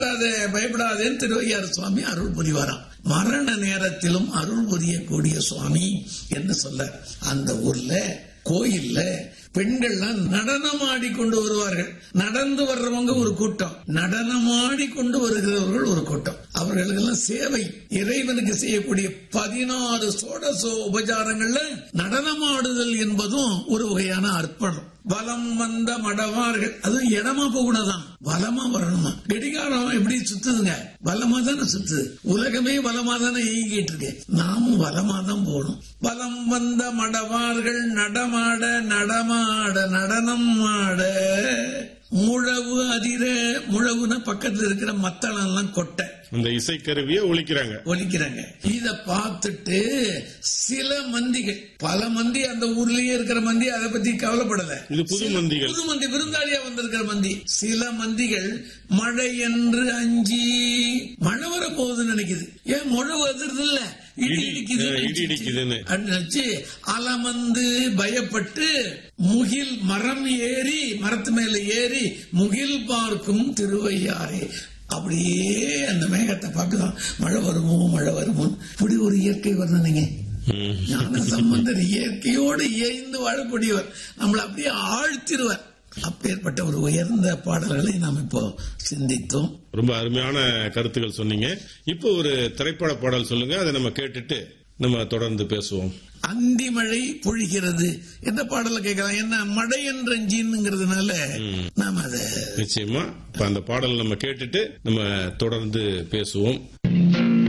பயப்படாதே பயப்படாதேன்னு திருவையாறு சுவாமி அருள் புரிவாராம் மரண நேரத்திலும் அருள் புரியக்கூடிய சுவாமி என்று சொல்ல அந்த ஊர்ல கோயில்ல பெண்கள்லாம் நடனம் ஆடிக்கொண்டு வருவார்கள் நடந்து வர்றவங்க ஒரு கூட்டம் நடனமாடி கொண்டு வருகிறவர்கள் ஒரு கூட்டம் அவர்களுக்கெல்லாம் சேவை இறைவனுக்கு செய்யக்கூடிய பதினாறு சோடசோ உபச்சாரங்கள்ல நடனமாடுதல் என்பதும் ஒரு வகையான அர்ப்பணம் வலம் வந்த மடவார்கள் அதுவும் இடமா போகக்கூடாதான் வலமா வரணுமா கடிகாரம் எப்படி சுத்துதுங்க வலமா தானே சுத்துது உலகமே வலமா தானே இயங்கிட்டு இருக்கு நாமும் வலமா தான் போகணும் வலம் வந்த மடவார்கள் நடமாட நடமாட நடனம் ஆட முழவு அதிர முழவுன பக்கத்துல இருக்கிற மத்தளம் எல்லாம் கொட்டை அந்த இசைக்கருவியை ஒழிக்கிறாங்க ஒலிக்கிறாங்க இத பார்த்துட்டு சில மந்திகள் பல மந்தி அந்த ஊர்லயே இருக்கிற மந்தி அதை பத்தி கவலைப்படல இது புது சில மந்திகள். புது மந்தி விருந்தாளியா வந்திருக்கிற மந்தி சில மந்திகள் மழை என்று அஞ்சி மழை வர போகுதுன்னு நினைக்குது ஏன் மழை வருது இல்ல இடி இடி, இடிக்குது அஹ், இடி இடிக்குதுன்னு. அப்படின்னு நினைச்சு அலமந்து பயப்பட்டு முகில் மரம் ஏறி மரத்து மேல ஏறி முகில் பார்க்கும் திருவையாறே அப்படியே அந்த மேகத்தை பார்க்குதான் மழை வருமோ மழை வருமோ இப்படி ஒரு இயற்கை வர்ணனைங்க ம். ஞான சம்பந்தர் இயற்கையோடு இயைந்து வாழக்கூடியவர் நம்மளை அப்படியே ஆழ்த்திருவார் அப்பேற்பட்ட ஒரு உயர்ந்த பாடல்களை நாம் இப்போ சிந்தித்தோம் ரொம்ப அருமையான கருத்துக்கள் சொன்னீங்க இப்போ ஒரு திரைப்பட பாடல் சொல்லுங்க அதை நம்ம கேட்டுட்டு நம்ம தொடர்ந்து பேசுவோம் அந்தி மழை பொழிகிறது எந்த பாடல கேட்கலாம் என்ன மழை என்ற ஜீன்ங்கிறதுனால நாம அதை நிச்சயமா இப்ப அந்த பாடல் நம்ம கேட்டுட்டு நம்ம தொடர்ந்து பேசுவோம்